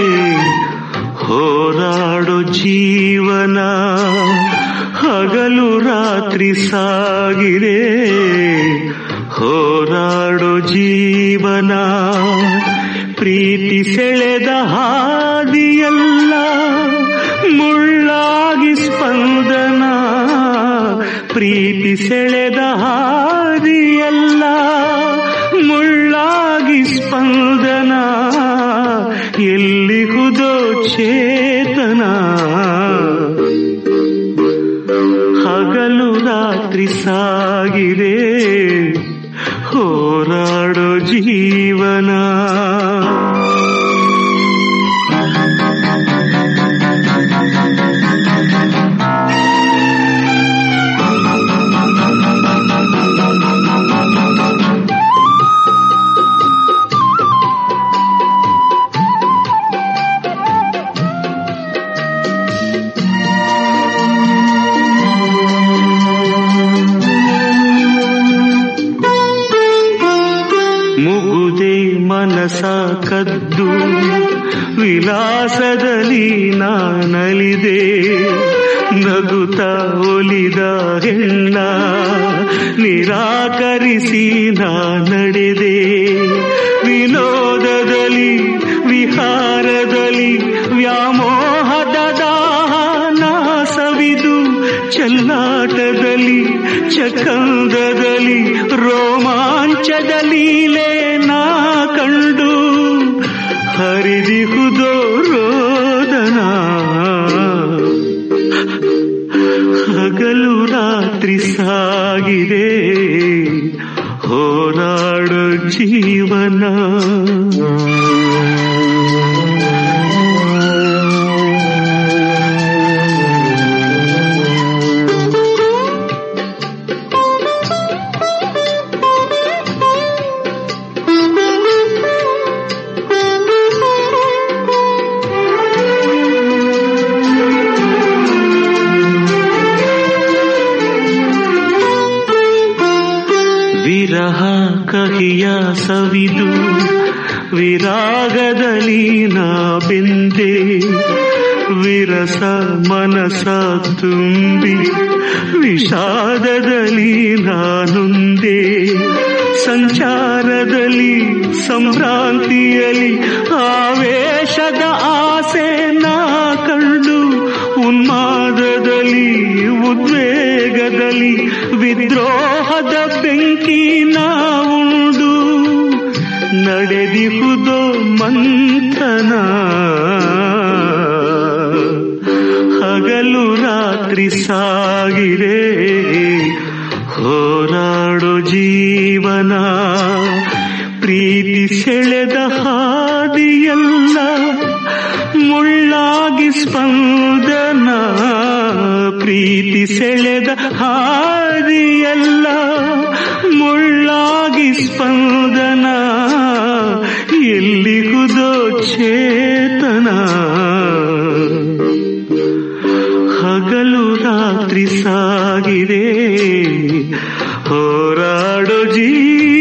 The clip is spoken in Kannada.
ಹೋರಾಡೋ ಜೀವನ ಹಗಲು ರಾತ್ರಿ ಸಾಗಿದೆ ಹೋರಾಡೋ ಜೀವನ ಪ್ರೀತಿ ಸೆಳೆದ ಹಾದಿಯಲ್ಲ ಮುಳ್ಳಾಗಿ ಸ್ಪಂದನ ಪ್ರೀತಿ ಸೆಳೆದ ಹಾದಿಯಲ್ಲ ಮುಳ್ಳಾಗಿ ಸ್ಪಂದನ ಎಲ್ಲಿಹುದೋ ಚೇತನ ಹಗಲು ರಾತ್ರಿ ಸಾಗಿದೆ ಹೋರಾಡೋ ಜೀವನ ಮುಗುದೆ ಮನಸ ಕದ್ದು ವಿಲಾಸದಲ್ಲಿ ನಾನಲಿದೆ ನಗುತ್ತ ಒಲಿದ ಹೆಣ್ಣ ನಿರಾಕರಿಸಿ ನಾ ನಡೆದೆ ವಿನೋದದಲ್ಲಿ ವಿಹಾರದಲ್ಲಿ ವ್ಯಾಮೋಹದ ದಾನ ಸವಿದು ಚೆಲ್ಲಾಟದಲ್ಲಿ ಚಕಂದದಲ್ಲಿ ರೋಮಾಂಚದ ಲೀಲೆ ನಾ ಕಂಡು ಹರಿದಿಹುದೋ ರೋದನ ಹಗಲು ರಾತ್ರಿ ಸಾಗಿದೆ ಹೋರಾಡೋ ಜೀವನ ವಿರಹ ಕಹಿಯ ಸವಿದು ವಿರಾಗದಲ್ಲಿ ನಾ ಬೆಂದೆ ವಿರಸ ಮನಸ ತುಂಬಿ ವಿಷಾದದಲ್ಲಿ ನಾನುಂದೆ ಸಂಚಾರದಲ್ಲಿ ಸಂಭ್ರಾಂತಿಯಲ್ಲಿ ಆವೇಶದ ಆಸೆ ನಾ ಕಂಡು ಉನ್ಮಾದದಲ್ಲಿ ಉದ್ವೇಗದಲ್ಲಿ ವಿದ್ರೋಹದ ಬೆಂಕಿ ನಾ ಉಂಡು ನಡೆದಿಹುದೋ ಮಂಥನ ಹಗಲು ರಾತ್ರಿ ಸಾಗಿದೆ ಹೋರಾಡೋ ಜೀವನ ಪ್ರೀತಿ ಸೆಳೆದ ಹಾದಿಯಲ್ಲ ಮುಳ್ಳಾಗಿ ಸ್ಪಂದನ ಪ್ರೀತಿ ಸೆಳೆದ ಹಾದಿಯಲ್ಲ ಮುಳ್ಳಾಗಿ ಸ್ಪಂದನ ಎಲ್ಲಿಗುದೋ ಚೇತನ ಹಗಲು ರಾತ್ರಿ ಸಾಗಿದೆ ಹೋರಾಡೋ ಜೀ